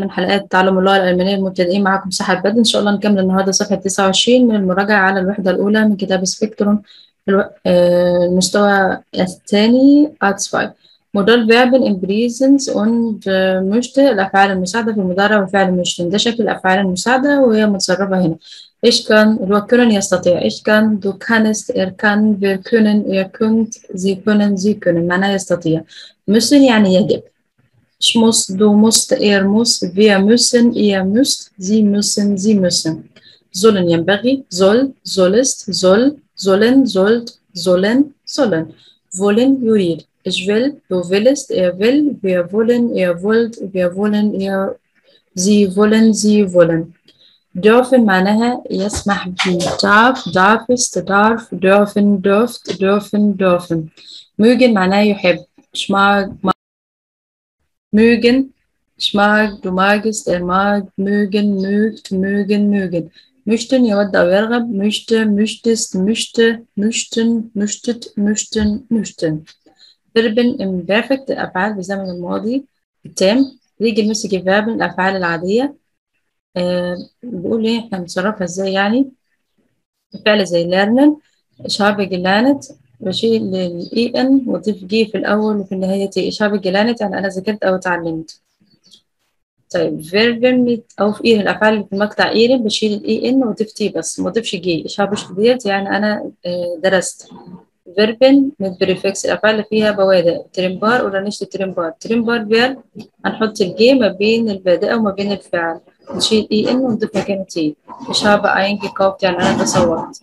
من حلقات تعلم اللغة الألمانية المبتدئين معكم سحر بدر إن شاء الله نكمل النهاردة صفحة 29 من المراجعة على الوحدة الأولى من كتاب سبيكتروم الو- آه، المستوى الثاني Art 5 مودال فيربن in presence und آه، möchte الأفعال المساعدة في المضارع والفعل möchten ده شكل الأفعال المساعدة وهي متصرفة هنا ich kann اللي هو können يستطيع ich kann du kannst er kann wir können ihr könnt sie können sie können معناه يستطيع müssen يعني يجب Ich muss, du musst, er muss, wir müssen, ihr müsst, sie müssen, sie müssen. Sollen ينبغي, soll, sollst, soll, sollen, sollt, sollen, sollen. Wollen يريد. Ich will, du willst, er will, wir wollen, ihr wollt, wir wollen, ihr, sie wollen, sie wollen. Dürfen معناها يسمح به. Darf, darfst, darf, dürfen, dürft, dürfen, dürfen. Mögen معناها يحب. Ich mag, mögen, ich mag, du magst, er mag, mögen, mögt, mögen, mögen. Möchten يود أو يرغب möchte, möchtest, möchte, möchten, möchtet, möchten, möchten. Verben im Perfect الأفعال بزمن الماضي التام regelmäßige Verben الأفعال العادية آه بيقول إيه إحنا بنصرفها إزاي يعني فعل زي lernen ich habe gelernt بشيل ال en وأضيف جي في الأول وفي النهاية تي ich habe gelernt يعني أنا ذاكرت أو اتعلمت طيب فيربن mit auf إيه الأفعال اللي في المقطع إيه بشيل ال en وأضيف تي بس ما أضيفش جي ich habe studiert يعني أنا آه، درست فيربن mit بريفكس الأفعال اللي فيها بوادئ ترمبار ولا نشت ترمبار ترمبار فير هنحط الجي ما بين البادئة وما بين الفعل نشيل اي ان ونضيف مكانه تي ich habe eingekauft يعني أنا تصورت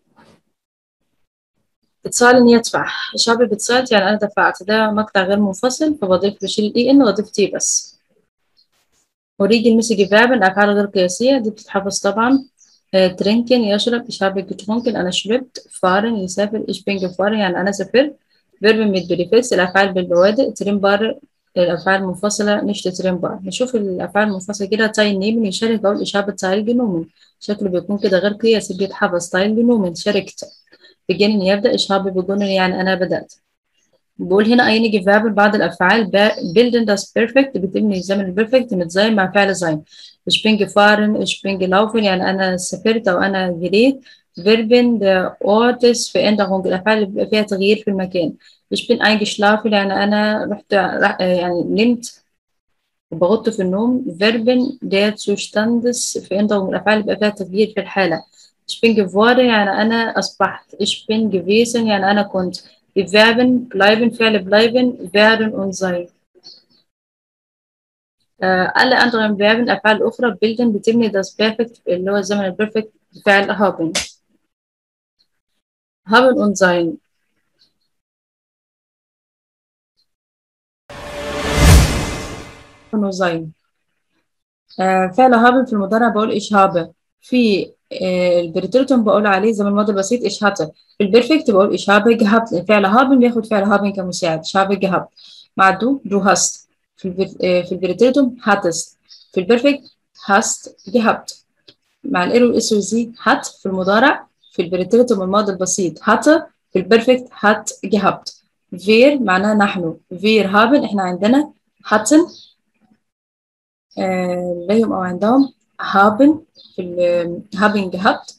bezahlen يدفع ich habe bezahlt يعني أنا دفعت ده مقطع غير منفصل فبضيف بشيل الاي ان وأضيف تي بس وريجي المسج فيربن الأفعال غير قياسية دي بتتحفظ طبعا ترينكن يشرب ich habe getrunken أنا شربت fahren يسافر ich bin gefahren يعني أنا سافرت فيربن mit بريفكس الأفعال بالبوادئ تريمبار الأفعال المنفصلة نشت تريمبار نشوف الأفعال المنفصلة كده تايل نيمن يشارك أقول ich habe تايل جنومن شكله بيكون كده غير قياسي بيتحفظ تايل جنومن شاركت beginnen يبدأ ich habe begonnen يعني أنا بدأت بقول هنا einige Verben بعض الأفعال ب- bilden das Perfekt بتبني زمن البرفكت متزايد مع فعل sein ich bin gefahren ich bin gelaufen يعني أنا سافرت أو أنا جريت Verben der Ortsveränderung الأفعال اللي بيبقى فيها تغيير في المكان ich bin eingeschlafen يعني أنا رحت رح- يعني نمت وبغط في النوم Verben der Zustandsveränderung الأفعال اللي بيبقى فيها تغيير في الحالة ich bin geworden يعني أنا أصبحت ich bin gewesen يعني أنا كنت Die Verben bleiben, Fälle bleiben, werden und sein. Äh, alle anderen Verben, أفعال أخرى bilden بتبني das Perfekt اللي هو الزمن البرفكت بفعل haben. Haben und sein. und sein. آه، فعل haben في المضارع بقول ich habe. في آه، البريتوريتوم بقول عليه زمن الماضي البسيط ich hatte. في البرفكت بقول ich habe gehabt. الفعل haben بياخد فعل haben كمساعد. ich habe gehabt. مع du du hast. في البر... آه، في البريتوريتوم hattest. في البرفكت hast gehabt. مع الإير والإس والزي hat في المضارع في البريتوريتوم الماضي البسيط hatte في البرفكت hat gehabt. wir معناها نحن. wir haben احنا عندنا hatten آه، لهم أو عندهم haben في ال haben gehabt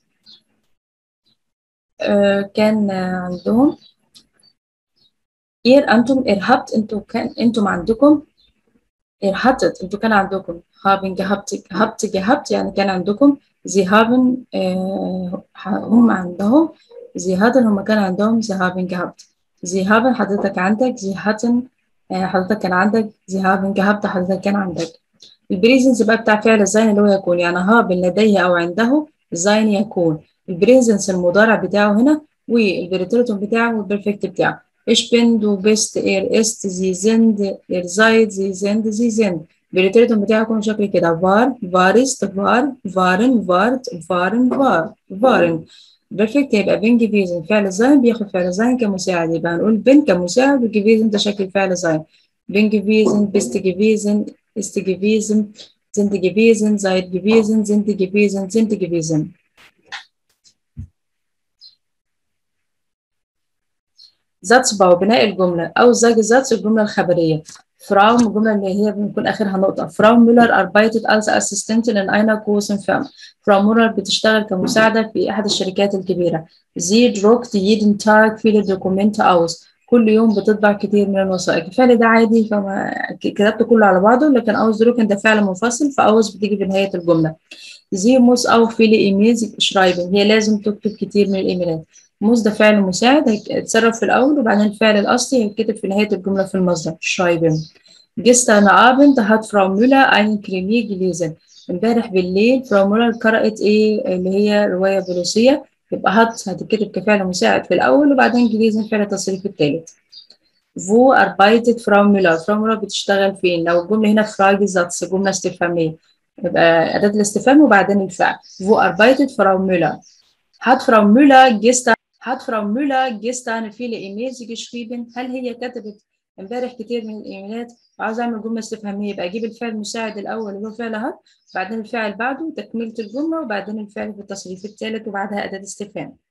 آه، كان آه، عندهم ihr أنتم ihr habt أنتم كان أنتم عندكم ihr hattet أنتم كان عندكم haben gehabt habt gehabt يعني كان عندكم sie haben آه، هم عندهم sie hatten هم كان عندهم sie haben gehabt sie haben حضرتك عندك sie hatten آه، حضرتك كان عندك sie haben gehabt حضرتك كان عندك البريزنس بقى بتاع فعل الزين اللي هو يكون يعني هابن لديه أو عنده زين يكون البريزنس المضارع بتاعه هنا والبريتوريتوم بتاعه والبرفكت بتاعه Ich bin, du bist, er ist, sie sind, ihr seid, sie sind, sie sind. البريتوريتوم بتاعه يكون شكل كده war, warst, war, waren, wart, waren, war, waren. البرفكت هيبقى بين جيفيزن فعل الزين بياخد فعل الزين كمساعد يبقى هنقول بين كمساعد وجيفيزن ده شكل فعل زين. bin gewesen, bist gewesen, ist gewesen, sind gewesen, seid gewesen, sind gewesen, sind gewesen. Satzbau بناء الجملة أو زج ذات الجملة الخبرية Frau الجملة اللي هي بنكون آخرها نقطة Frau Müller arbeitet als Assistentin in einer großen Firma Frau Müller بتشتغل كمساعدة في أحد الشركات الكبيرة Sie druckt jeden Tag viele Dokumente aus كل يوم بتطبع كتير من الوثائق الفعل ده عادي فما كتبت كله على بعضه لكن أوز دروكن ده فعل منفصل فأوز بتيجي في نهاية الجملة Sie muss auch viele E-Mails schreiben هي لازم تكتب كتير من الإيميلات موس ده فعل مساعد هيتصرف في الأول وبعدين الفعل الأصلي هيتكتب في نهاية الجملة في المصدر schreiben Gestern Abend hat Frau Müller einen Krimi gelesen امبارح بالليل فراو مولر قرأت ايه اللي هي رواية بوليسية يبقى هات هتتكتب كفعل مساعد في الأول وبعدين جليزن فعل التصريف الثالث Wo arbeitet Frau Müller؟ فراو مولر بتشتغل فين؟ لو الجملة هنا فراجي زاتس جملة استفهامية يبقى أداة الاستفهام وبعدين الفعل Wo arbeitet Frau Müller؟ Hat Frau Müller gestern hat Frau Müller gestern viele E-Mails geschrieben؟ هل هي كتبت امبارح كتير من الإيميلات؟ وعاوز أعمل جملة استفهامية يبقى أجيب الفعل المساعد الأول اللي هو فعل هات بعدين الفعل بعده تكملة الجملة وبعدين الفعل في التصريف الثالث وبعدها أداة استفهام